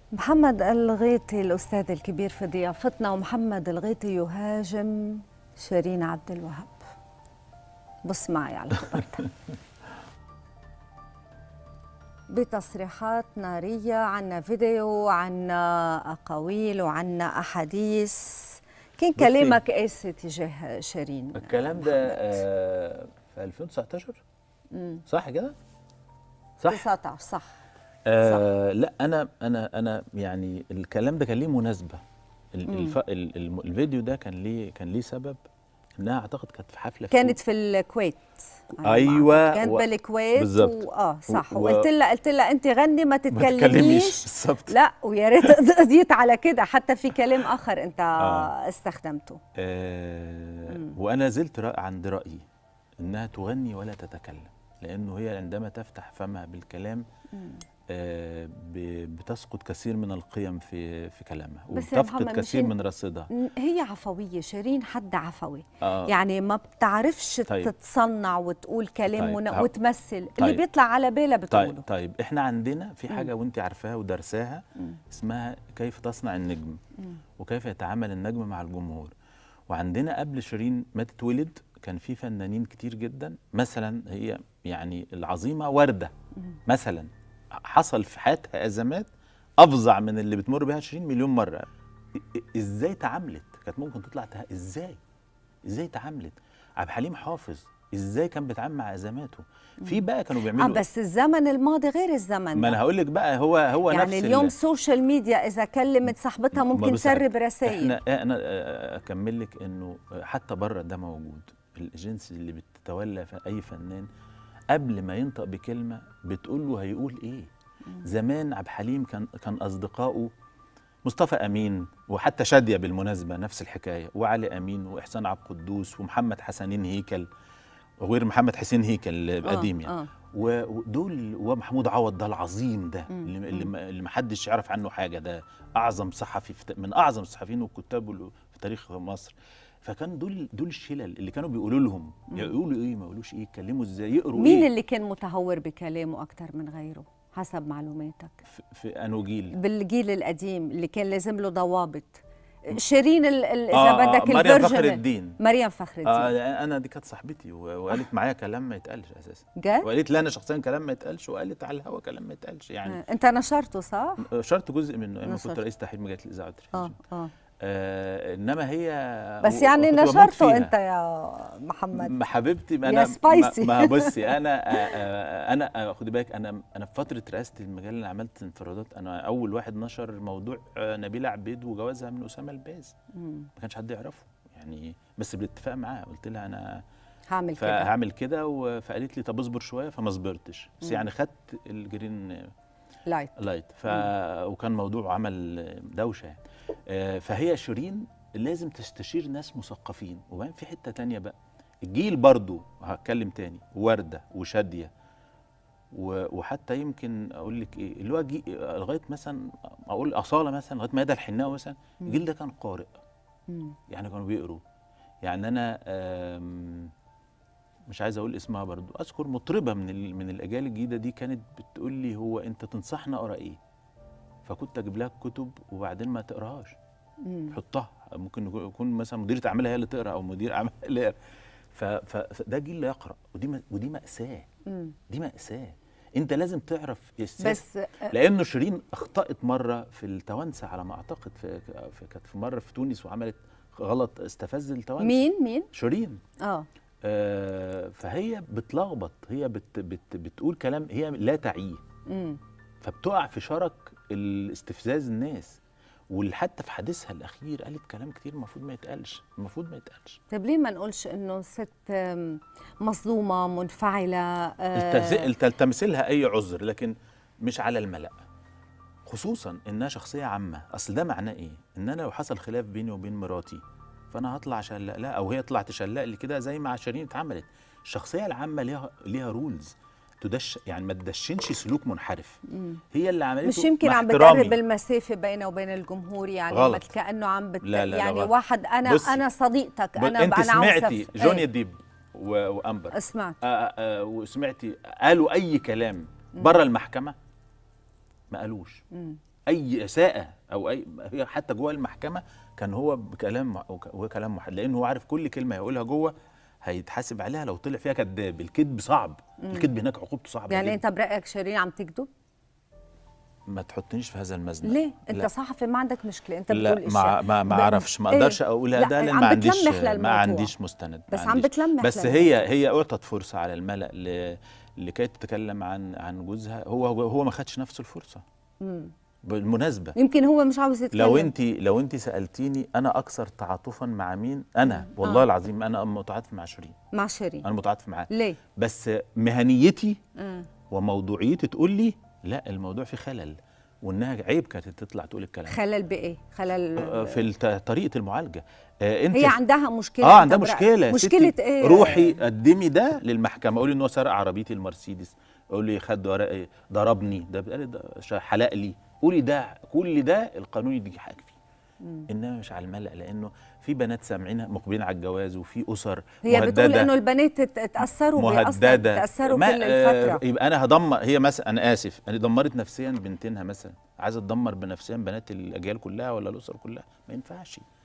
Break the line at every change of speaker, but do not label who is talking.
محمد الغيطي الأستاذ الكبير في ضيافتنا ومحمد الغيطي يهاجم شيرين عبد الوهاب بص معي على الخبر ده بتصريحات نارية عنا فيديو عنا أقاويل وعنا أحاديث كان كلامك قاسي تجاه شيرين
الكلام ده آه في 2019 صح كده؟ صح
19 صح
آه لا انا انا انا يعني الكلام ده كان ليه مناسبه ال- الف... ال- الم- الفيديو ده كان ليه كان ليه سبب انها اعتقد كانت في حفله في
كانت في الكويت على ما
أيوة،
أعتقد. كانت
و-
بالكويت
بالظبط.
و... اه صح
و-
وقلت لها قلت لها انت غني ما
ما
تتكلميش
تتكلميش بالظبط
لا ويا ريت قضيت على كده حتى في كلام اخر انت
آه.
استخدمته
آه وانا زلت رأ... عند رايي انها تغني ولا تتكلم لانه هي عندما تفتح فمها بالكلام آه ب... بتسقط كثير من القيم في في كلامها
بس يا
وبتفقد
محمد
كثير
مش-
من رصيدها
ن- هي عفوية شيرين حد عفوي
آه.
يعني ما بتعرفش
طيب.
تتصنع وتقول كلام
طيب.
ون...
ه-
وتمثل اللي
طيب.
بيطلع على بالها بتقوله
طيب طيب احنا عندنا في حاجه وانت عارفاها ودرساها اسمها كيف تصنع النجم وكيف يتعامل النجم مع الجمهور وعندنا قبل شيرين ما تتولد كان في فنانين كتير جدا مثلا هي يعني العظيمه ورده مثلا حصل في حياتها ازمات افظع من اللي بتمر بها شيرين مليون مره إ- إ- ازاي تعاملت كانت ممكن تطلع ته... ازاي ازاي تعاملت عبد الحليم حافظ ازاي كان بيتعامل مع ازماته في بقى كانوا بيعملوا
اه بس الزمن الماضي غير الزمن
ما انا
ده.
هقول لك بقى هو هو نفس
يعني
ال-
اليوم سوشيال ميديا اذا كلمت صاحبتها
ما
ممكن
بص-
تسرب رسائل
احنا انا اكمل لك انه حتى بره ده موجود الجنس اللي بتتولى في اي فنان قبل ما ينطق بكلمه بتقول له هيقول ايه زمان عبد الحليم كان كان اصدقائه مصطفى امين وحتى شاديه بالمناسبه نفس الحكايه وعلي امين واحسان عبد القدوس ومحمد حسنين هيكل وغير محمد حسين هيكل القديم يعني
آه.
و- ودول ومحمود عوض ده العظيم ده اللي, اللي, ما- اللي ما حدش يعرف عنه حاجه ده اعظم صحفي في ت- من اعظم الصحفيين والكتاب ال- في تاريخ مصر فكان دول دول الشلل اللي كانوا بيقولوا لهم يقولوا ايه ما يقولوش ايه يتكلموا ازاي يقروا
مين
ايه
اللي كان متهور بكلامه اكثر من غيره حسب معلوماتك
في, في انو جيل
بالجيل القديم اللي كان لازم له ضوابط شيرين ال- ال- اذا
آه،
بدك
مريم
الفيرجن
فخر الدين.
مريم فخر الدين
آه انا دي كانت صاحبتي و- وقالت معايا كلام ما يتقالش اساسا
جد؟
وقالت لي انا شخصيا كلام ما يتقالش وقالت على الهوا كلام ما يتقالش يعني
آه. انت نشرته صح؟
شرط جزء منه ايام ما
نشرت.
كنت رئيس تحرير مجله الاذاعه
اه
والتلفزيون
اه
آه انما هي
بس
و-
يعني
وكنت بموت
نشرته
فيها.
انت يا محمد
ما حبيبتي ما
يا
انا
سبايسي.
ما, ما بصي انا آه، آه، انا آه، خدي بالك انا انا في فتره رئاسه المجله اللي عملت انفرادات انا اول واحد نشر موضوع آه، نبيله عبيد وجوازها من اسامه الباز ما كانش حد يعرفه يعني بس بالاتفاق معاها قلت لها انا
هعمل كده
فهعمل كده و- فقالت لي طب اصبر شويه فما صبرتش بس يعني خدت الجرين
لايت
لايت ف وكان موضوع عمل دوشه يعني آه، فهي شيرين لازم تستشير ناس مثقفين وبعدين في حته تانية بقى الجيل برضو هتكلم تاني ورده وشاديه و- وحتى يمكن اقول لك ايه اللي هو جي- لغايه مثلا اقول اصاله مثلا لغايه ميادة الحناوي مثلا الجيل ده كان قارئ يعني كانوا بيقروا يعني انا آم، مش عايز اقول اسمها برضو اذكر مطربه من ال- من الاجيال الجديده دي كانت بتقول لي هو انت تنصحني اقرا ايه فكنت اجيب لها كتب وبعدين ما تقراهاش حطها ممكن يكون- يكون مثلا مديره اعمالها هي اللي تقرا او مدير اعمالها اللي يقرا ف- ف- فده جيل لا يقرا ودي م- ودي ماساه دي ماساه انت لازم تعرف السياسة
بس آه،
لانه شيرين اخطات مره في التوانسه على ما اعتقد في, في كانت في مره في تونس وعملت غلط استفز التوانسه
مين مين؟
شيرين
اه
آه فهي بتلخبط هي بت بت بتقول كلام هي لا تعيه
امم
فبتقع في شرك الاستفزاز الناس وحتى في حديثها الاخير قالت كلام كتير المفروض ما يتقالش المفروض ما يتقالش
طيب ليه ما نقولش انه ست آم، مظلومه منفعله آه،
التز- تمثيلها اي عذر لكن مش على الملأ خصوصا انها شخصيه عامه اصل ده معناه ايه ان انا لو حصل خلاف بيني وبين مراتي فانا هطلع اشلق لها او هي تطلع تشلق لي كده زي ما شيرين اتعملت الشخصيه العامه ليها ليها رولز تدش يعني ما تدشنش سلوك منحرف هي اللي عملته
مش يمكن
مع
عم
احترامي.
بتقرب المسافه بينه وبين الجمهور يعني
غلط.
مثل كانه عم بت...
لا، لا، لا،
يعني
غلط.
واحد انا
بصي.
انا صديقتك
ب-
انا
انت
انا
سمعتي
عاوزة-
جوني
إيه.
ديب و- وامبر
سمعت
آه، آه، وسمعتي قالوا اي كلام بره المحكمه ما قالوش اي اساءه او اي هي حتى جوه المحكمه كان هو بكلام مع- وهو كلام محدد لان هو عارف كل كلمه هيقولها جوه هيتحاسب عليها لو طلع فيها كذاب الكذب صعب الكذب هناك عقوبته صعبه
يعني
جداً.
انت برايك شيرين عم تكذب
ما تحطنيش في هذا المزنق
ليه انت
لا.
صحفي ما عندك مشكله انت
لا
بتقول
ما
اشياء
ما, ما
ب-
اعرفش ما
إيه؟
اقدرش اقولها
لا،
ده لان
عم
ما عنديش
بتلمح
ما
للموضوع.
عنديش مستند ما
بس عم
عنديش.
بتلمح
بس
للموضوع.
هي هي اعطت فرصه على الملأ ل... لكي تتكلم عن عن جوزها هو هو, هو ما خدش نفس الفرصه بالمناسبه
يمكن هو مش عاوز يتكلم
لو انت لو انت سالتيني انا اكثر تعاطفا مع مين انا والله
آه.
العظيم انا متعاطف مع شيرين
مع شيرين
انا متعاطف معاه
ليه
بس مهنيتي
آه.
وموضوعيتي تقول لي لا الموضوع فيه خلل وانها عيب كانت تطلع تقول الكلام ده.
خلل بايه خلل
آه، في الت- طريقه المعالجه آه، انت
هي
في-
عندها مشكله
اه
أنت
عندها
برأيك.
مشكله يا
مشكله
ستي.
ايه
روحي قدمي ده للمحكمه قولي ان هو سرق عربيتي المرسيدس قولي خد ورقي ضربني ده بقى- ده شا- حلق لي قولي ده كل ده القانون يديكي حاجه فيه انما مش على الملأ لانه في بنات سامعين مقبلين على الجواز وفي اسر
هي
مهدده
بتقول انه البنات تت- تاثروا بأصلاً
مهدده
تاثروا
ما-
كل
آه،
الفتره
يبقى انا هدمر هي مثلا انا اسف انا دمرت نفسيا بنتينها مثلا عايزه تدمر بنفسيا بنات الاجيال كلها ولا الاسر كلها ما ينفعش